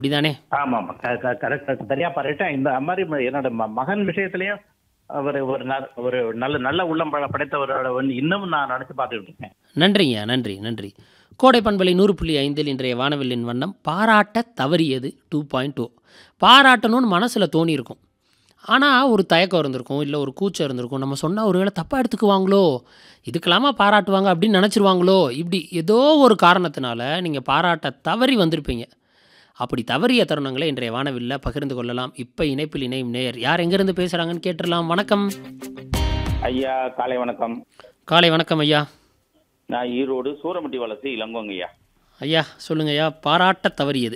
அப்படிதானே ஆமா ஆமா கரெக்ட் சரியா பாருட்டேன் இந்த மாதிரி ம- என்னோட ம- மகன் விஷயத்திலயும் அவர் ஒரு ந- ஒரு நல்ல நல்ல உள்ளம் பட- படைத்தவரோட வந்து இன்னமும் நான் நினைச்சு பார்த்துக்கிட்டு இருக்கேன் நன்றிங்க நன்றி நன்றி கோடை பண்பலை நூறு புள்ளி ஐந்தில் இன்றைய வானவில்லின் வண்ணம் பாராட்ட தவறியது டூ பாயிண்ட் டூ பாராட்டணும்னு மனசில் தோணி இருக்கும் ஆனால் ஒரு தயக்கம் இருந்திருக்கும் இல்லை ஒரு கூச்சம் இருந்திருக்கும் நம்ம சொன்னால் ஒரு வேளை தப்பாக எடுத்துக்குவாங்களோ இதுக்கெல்லாமா பாராட்டுவாங்க அப்படின்னு நினச்சிருவாங்களோ இப்படி ஏதோ ஒரு காரணத்தினால நீங்கள் பாராட்ட தவறி வந்திருப்பீங்க அப்படி தவறிய தருணங்களை இன்றைய வானவில்ல பகிர்ந்து கொள்ளலாம் இப்போ இணைப்பில் இணையும் நேயர் யார் எங்கேருந்து பேசுகிறாங்கன்னு கேட்டுடலாம் வணக்கம் ஐயா காலை வணக்கம் காலை வணக்கம் ஐயா நான் ஈரோடு சூரமட்டி வளர்ச்சி இளங்கோங்க ஐயா ஐயா சொல்லுங்க ஐயா பாராட்ட தவறியது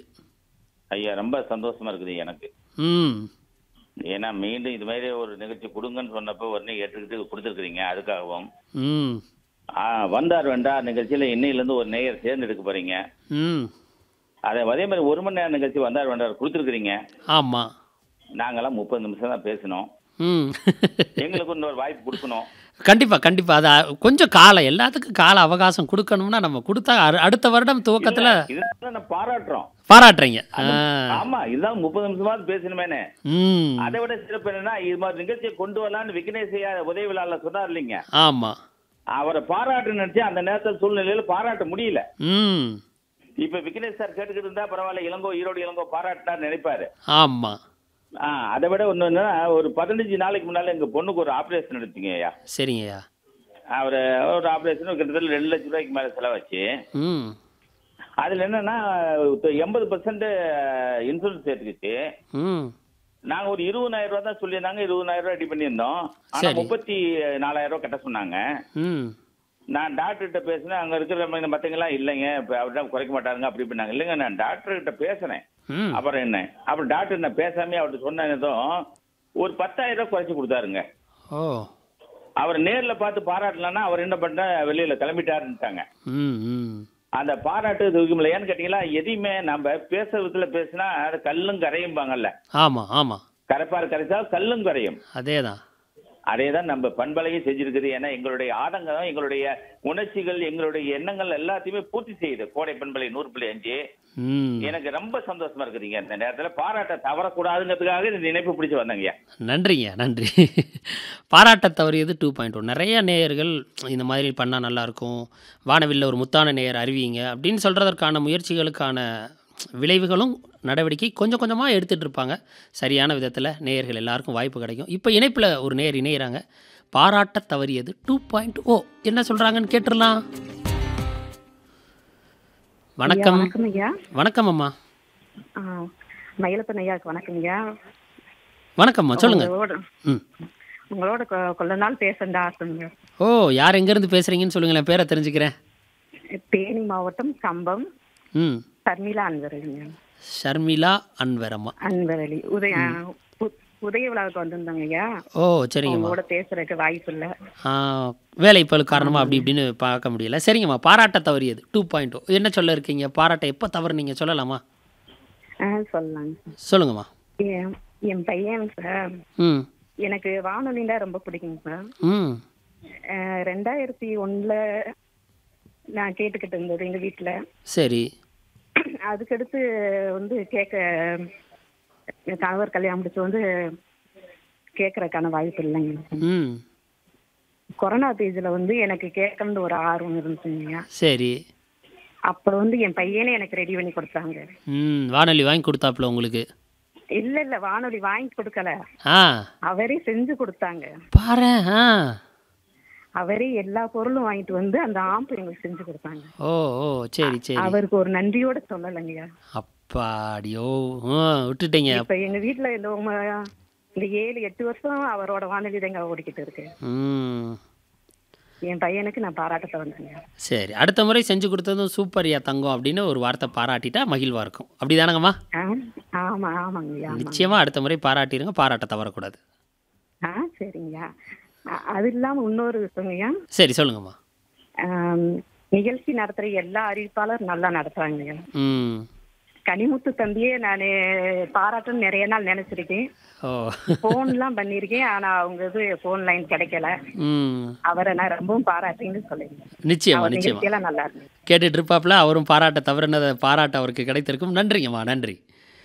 ஐயா ரொம்ப சந்தோஷமா இருக்குது எனக்கு ம் ஏன்னா மீண்டும் இது மாதிரி ஒரு நிகழ்ச்சி கொடுங்கன்னு சொன்னப்போ உடனே ஏற்றுக்கிட்டு கொடுத்துருக்குறீங்க அதுக்காகவும் ம் ஆ, வந்தார் வேண்டாம் நிகழ்ச்சியில் இன்னையிலேருந்து ஒரு நேயர் தேர்ந்தெடுக்க போறீங்க ம் அதே அதே மாதிரி ஒரு மணி நேரம் நிகழ்ச்சி வந்தார் வேண்டார் கொடுத்துருக்குறீங்க ஆமாம் நாங்கெல்லாம் முப்பது நிமிஷம் தான் பேசினோம் ம் எங்களுக்கு இன்னொரு வாய்ப்பு கொடுக்கணும் கண்டிப்பாக கண்டிப்பாக அது அ- கொஞ்சம் காலம் எல்லாத்துக்கும் கால அவகாசம் கொடுக்கணும்னா நம்ம கொடுத்தா அரு- அடுத்த வருடம் துவக்கத்தில் இதுதான் நான் பாராட்டுறோம் பாராட்டுறீங்க ஆ. ஆமா இதுதான் முப்பது நிமிஷமாவது பேசணுமேனே ம் அதை விட சிறப்பு என்னன்னா இது மாதிரி நிகழ்ச்சியை கொண்டு வரலான்னு விக்னேஷையா உதவி விழால சொன்னார் இல்லைங்க ஆமாம் அவரை பாராட்டு நினைச்சு அந்த நேரத்தில் சூழ்நிலையில பாராட்ட முடியல ம் இப்ப விக்னேஷ் சார் கேட்டுக்கிட்டு இருந்தா பரவாயில்ல இளங்கோ ஈரோடு இளங்கோ பாராட்டினார் நினைப்பாரு ஆமாம் ஆ, அதை விட ஒண்ணு என்னன்னா ஒரு பதினஞ்சு நாளைக்கு முன்னால எங்க பொண்ணுக்கு ஒரு ஆபரேஷன் எடுத்தீங்க ஐயா சரிங்கய்யா அவர் ஒரு ஆபரேஷன் கிட்டத்தட்ட ரெண்டு லட்சம் ரூபாய்க்கு மேல செலவாச்சு ம் அதுல என்னன்னா எண்பது பர்சன்ட் இன்சூரன்ஸ் சேர்த்துக்கிச்சு ம் நாங்க ஒரு இருபதாயிரம் ரூபாய் தான் சொல்லியிருந்தாங்க இருபதாயிரம் ரூபாய் ரெடி பண்ணியிருந்தோம் ஆனா சரி. முப்பத்தி நாலாயிரம் ரூபாய் கட்ட சொன்னாங்க ம் நான் டாக்டர்கிட்ட பேசினேன் அங்க இருக்கிற மத்தவங்கலாம் இல்லைங்க இப்ப அவர்தான் குறைக்க மாட்டாருங்க அப்படி பண்ணாங்க இல்லைங்க நான் டாக்டர் கிட்ட பேசினேன் ம் அப்புறம் என்ன அப்புறம் டாக்டர் நான் பேசாமே அவர்கிட்ட சொன்னதும் ஒரு பத்தாயிரம் ரூபாய் குறைச்சு கொடுத்தாருங்க ஓ அவர் நேர்ல பார்த்து பாராட்டலன்னா அவர் என்ன பண்ண வெளியில கிளம்பிட்டாருன்ட்டாங்க ம் ம் அந்த பாராட்டு தூக்கமில்ல ஏன்னு கேட்டீங்களா எதையுமே நம்ம பேசுறதுல பேசினா அது கல்லும் கரையும்பாங்கல்ல ஆமாம் ஆமாம் கரைப்பார் கரைச்சால் கல்லும் கரையும் அதே தான் அதே தான் நம்ம பண்பலையும் செஞ்சிருக்குது ஏன்னா எங்களுடைய ஆதங்கம் எங்களுடைய உணர்ச்சிகள் எங்களுடைய எண்ணங்கள் எல்லாத்தையுமே பூர்த்தி செய்யுது கோடை பண்பலை நூறு புள்ளி அஞ்சு ம் எனக்கு ரொம்ப சந்தோஷமா இருக்குதுங்க இந்த நேரத்துல பாராட்ட தவறக்கூடாதுங்கிறதுக்காக இந்த நினைப்பு பிடிச்சு வந்தேங்க நன்றிங்க நன்றி பாராட்ட தவறியது டூ பாயிண்ட் ஒன் நிறைய நேயர்கள் இந்த மாதிரி பண்ணால் நல்லாயிருக்கும் வானவில்ல ஒரு முத்தான நேயர் அறிவிங்க அப்படின்னு சொல்கிறதற்கான முயற்சிகளுக்கான விளைவுகளும் நடவடிக்கை கொஞ்சம் கொஞ்சமாக எடுத்துகிட்டு இருப்பாங்க சரியான விதத்தில் நேயர்கள் எல்லாருக்கும் வாய்ப்பு கிடைக்கும் இப்போ இணைப்பில் ஒரு நேயர் இணையிறாங்க பாராட்ட தவறியது டூ பாயிண்ட் ஓ என்ன சொல்கிறாங்கன்னு கேட்டுடலாம் வணக்கம் வணக்கம் ஐயா வணக்கம் அம்மா ஆ, மயிலப்பன் ஐயாவுக்கு வணக்கம் ஐயா வணக்கம்மா சொல்லுங்கள் உங்களோட ம் உங்களோட கொ- கொஞ்ச நாள் பேசண்டா ஆசைங்க ஓ யார் எங்கேருந்து பேசுகிறீங்கன்னு சொல்லுங்களேன் பேரை தெரிஞ்சுக்கிறேன் தேனி மாவட்டம் கம்பம் ம் சர்மிளா அன்பரலிங்க ஷர்மிளா அன்வரம்மா அன்பரலி உதய உ- உதய விழாவுக்கு வந்திருந்தாங்க ஐயா ஓ சரிங்கம்மா உங்களோட பேசுறதுக்கு வாய்ப்பு இல்லை ஆ, வேலை பளு காரணமாக அப்படி இப்படின்னு பார்க்க முடியல சரிங்கம்மா பாராட்ட தவறியது டூ பாயிண்ட் என்ன சொல்ல இருக்கீங்க பாராட்ட எப்போ தவறுனீங்க சொல்லலாமா ஆ சொல்லலாங்க சொல்லுங்கம்மா என் என் பையன் சார் ம் எனக்கு வானொலின்னா ரொம்ப பிடிக்குங்க சார் ம் ஆ, ரெண்டாயிரத்தி ஒண்ணுல நான் கேட்டுக்கிட்டு இருந்தது எங்க வீட்டுல சரி அதுக்கடுத்து வந்து கேட்க என் கணவர் கல்யாணம் முடிச்சு வந்து கேட்கறதுக்கான வாய்ப்பு இல்லைங்க ம் கொரோனா பேஜில் வந்து எனக்கு கேட்கணும்னு ஒரு ஆர்வம் இருந்துச்சுங்க சரி அப்புறம் வந்து என் பையனே எனக்கு ரெடி பண்ணி கொடுத்தாங்க ம் வானொலி வாங்கி கொடுத்தாப்புல உங்களுக்கு இல்ல இல்ல வானொலி வாங்கி கொடுக்கல ஆ அவரே செஞ்சு கொடுத்தாங்க பாரு ஆ அவரே எல்லா பொருளும் வாங்கிட்டு வந்து அந்த ஆம்பு எங்களுக்கு செஞ்சு கொடுத்தாங்க ஓ ஓ சரி சரி அவருக்கு ஒரு நன்றியோட சொல்லலைங்க அப்பாடியோ ஆ விட்டுட்டீங்க இப்ப எங்க வீட்டுல இந்த உங்க- இந்த ஏழு எட்டு வருஷம் அவரோட வானொலி தாங்க ஓடிக்கிட்டு இருக்கு ம் என் பையனுக்கு நான் பாராட்டத்தை வந்தேங்க சரி அடுத்த முறை செஞ்சு கொடுத்ததும் சூப்பர்யா தங்கம் அப்படின்னு ஒரு வார்த்தை பாராட்டிட்டா மகிழ்வா இருக்கும் அப்படி தானங்கம்மா ஆ, ஆமா ஆமாங்கய்யா ஆமாங்க நிச்சயமா அடுத்த முறை பாராட்டிருங்க பாராட்ட தவறக்கூடாது ஆ சரிங்கய்யா அ- அது இல்லாம இன்னொரு விஷயங்கய்யா சரி சொல்லுங்கம்மா ஆம், நிகழ்ச்சி நடத்துற எல்லா அறிவிப்பாளரும் நல்லா நடத்துறாங்கய்யா ம் கனிமுத்து தம்பியே நான் பாராட்டுன்னு நிறைய நாள் நினைச்சிருக்கேன் ஓ போன்லாம் பண்ணியிருக்கேன் ஆனா அவங்க இது போன் லைன் கிடைக்கல ம் அவரை நான் ரொம்பவும் பாராட்டுன்னு சொல்லுங்க நிச்சயமா அவர் நிச்சயமா நிகழ்ச்சியெல்லாம் நல்லா இருக்கு கேட்டுட்டு இருப்பாப்புல அவரும் பாராட்ட தவறுனதை பாராட்ட அவருக்கு கிடைத்திருக்கும் நன்றிங்கம்மா நன்றி